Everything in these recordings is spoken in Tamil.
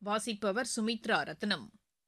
வாசிப்பவர் சுமித்ரா ரத்னம்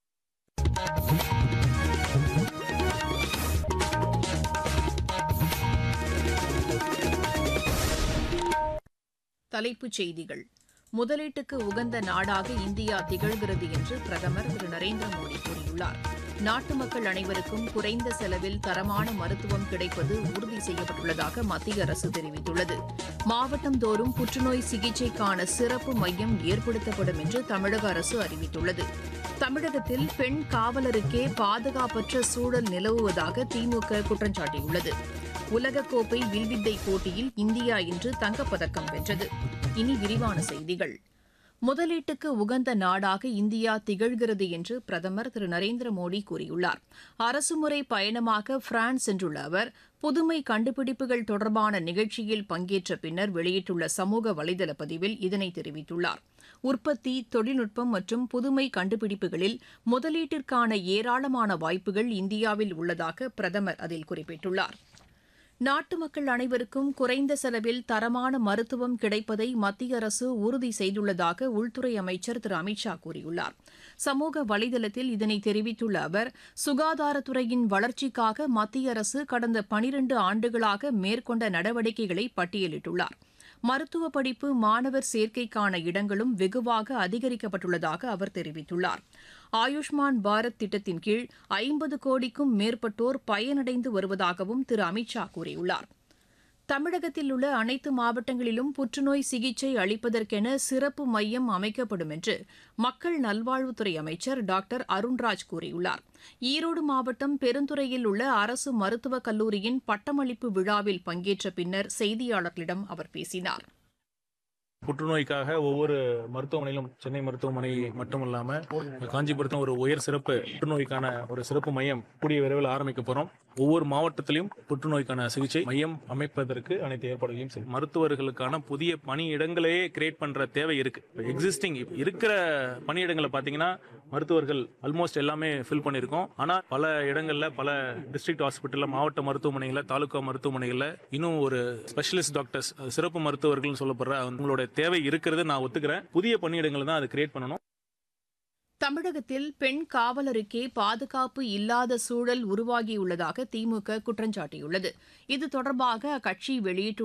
தலைப்புச் செய்திகள் முதலீட்டுக்கு உகந்த நாடாக இந்தியா திகழ்கிறது என்று பிரதமர் திரு நரேந்திர மோடி கூறியுள்ளார் நாட்டு மக்கள் அனைவருக்கும் குறைந்த செலவில் தரமான மருத்துவம் கிடைப்பது உறுதி செய்யப்பட்டுள்ளதாக மத்திய அரசு தெரிவித்துள்ளது மாவட்டந்தோறும் புற்றுநோய் சிகிச்சைக்கான சிறப்பு மையம் ஏற்படுத்தப்படும் என்று தமிழக அரசு அறிவித்துள்ளது தமிழகத்தில் பெண் காவலருக்கே பாதுகாப்பற்ற சூழல் நிலவுவதாக திமுக குற்றம் சாட்டியுள்ளது உலகக்கோப்பை வில்வித்தை போட்டியில் இந்தியா இன்று தங்கப்பதக்கம் வென்றது இனி விரிவான செய்திகள் முதலீட்டுக்கு உகந்த நாடாக இந்தியா திகழ்கிறது என்று பிரதமர் திரு நரேந்திர மோடி கூறியுள்ளார் அரசுமுறை பயணமாக பிரான்ஸ் சென்றுள்ள அவர் புதுமை கண்டுபிடிப்புகள் தொடர்பான நிகழ்ச்சியில் பங்கேற்ற பின்னர் வெளியிட்டுள்ள சமூக வலைதள பதிவில் இதனை தெரிவித்துள்ளார் உற்பத்தி தொழில்நுட்பம் மற்றும் புதுமை கண்டுபிடிப்புகளில் முதலீட்டிற்கான ஏராளமான வாய்ப்புகள் இந்தியாவில் உள்ளதாக பிரதமர் அதில் குறிப்பிட்டுள்ளார் நாட்டு மக்கள் அனைவருக்கும் குறைந்த செலவில் தரமான மருத்துவம் கிடைப்பதை மத்திய அரசு உறுதி செய்துள்ளதாக உள்துறை அமைச்சர் திரு அமித்ஷா கூறியுள்ளார் சமூக வலைதளத்தில் இதனை தெரிவித்துள்ள அவர் சுகாதாரத்துறையின் வளர்ச்சிக்காக மத்திய அரசு கடந்த பனிரண்டு ஆண்டுகளாக மேற்கொண்ட நடவடிக்கைகளை பட்டியலிட்டுள்ளார் மருத்துவ படிப்பு மாணவர் சேர்க்கைக்கான இடங்களும் வெகுவாக அதிகரிக்கப்பட்டுள்ளதாக அவர் தெரிவித்துள்ளார் ஆயுஷ்மான் பாரத் திட்டத்தின் கீழ் ஐம்பது கோடிக்கும் மேற்பட்டோர் பயனடைந்து வருவதாகவும் திரு அமித்ஷா கூறியுள்ளார் தமிழகத்தில் உள்ள அனைத்து மாவட்டங்களிலும் புற்றுநோய் சிகிச்சை அளிப்பதற்கென சிறப்பு மையம் அமைக்கப்படும் என்று மக்கள் நல்வாழ்வுத்துறை அமைச்சர் டாக்டர் அருண்ராஜ் கூறியுள்ளார் ஈரோடு மாவட்டம் பெருந்துறையில் உள்ள அரசு மருத்துவக் கல்லூரியின் பட்டமளிப்பு விழாவில் பங்கேற்ற பின்னர் செய்தியாளர்களிடம் அவர் பேசினார் புற்றுநோய்க்காக ஒவ்வொரு மருத்துவமனையிலும் சென்னை மருத்துவமனை மட்டும் இல்லாம காஞ்சிபுரத்தில் ஒரு உயர் சிறப்பு புற்றுநோய்க்கான ஒரு சிறப்பு மையம் கூடிய விரைவில் ஆரம்பிக்க போறோம் ஒவ்வொரு மாவட்டத்திலும் புற்றுநோய்க்கான சிகிச்சை மையம் அமைப்பதற்கு அனைத்து ஏற்பாடுகளையும் செய்யும் மருத்துவர்களுக்கான புதிய பணியிடங்களையே கிரியேட் பண்ற தேவை இருக்கு எக்ஸிஸ்டிங் இருக்கிற பணியிடங்களை பாத்தீங்கன்னா மருத்துவர்கள் ஆல்மோஸ்ட் எல்லாமே ஃபில் பண்ணியிருக்கோம் ஆனா பல இடங்கள்ல பல டிஸ்ட்ரிக்ட் ஹாஸ்பிட்டல்ல மாவட்ட மருத்துவமனைகள்ல தாலுகா மருத்துவமனைகள்ல இன்னும் ஒரு ஸ்பெஷலிஸ்ட் டாக்டர்ஸ் சிறப்பு மருத்துவர்கள் சொல்லப்படுற அவங்களோட தேவை இருக்கிறது நான் ஒத்துக்கிறேன் புதிய பணியிடங்களை தான் அது கிரியேட் பண்ணணும் தமிழகத்தில் பெண் காவலருக்கே பாதுகாப்பு இல்லாத சூழல் உருவாகியுள்ளதாக திமுக குற்றஞ்சாட்டியுள்ளது இது தொடர்பாக அக்கட்சி வெளியிட்டுள்ள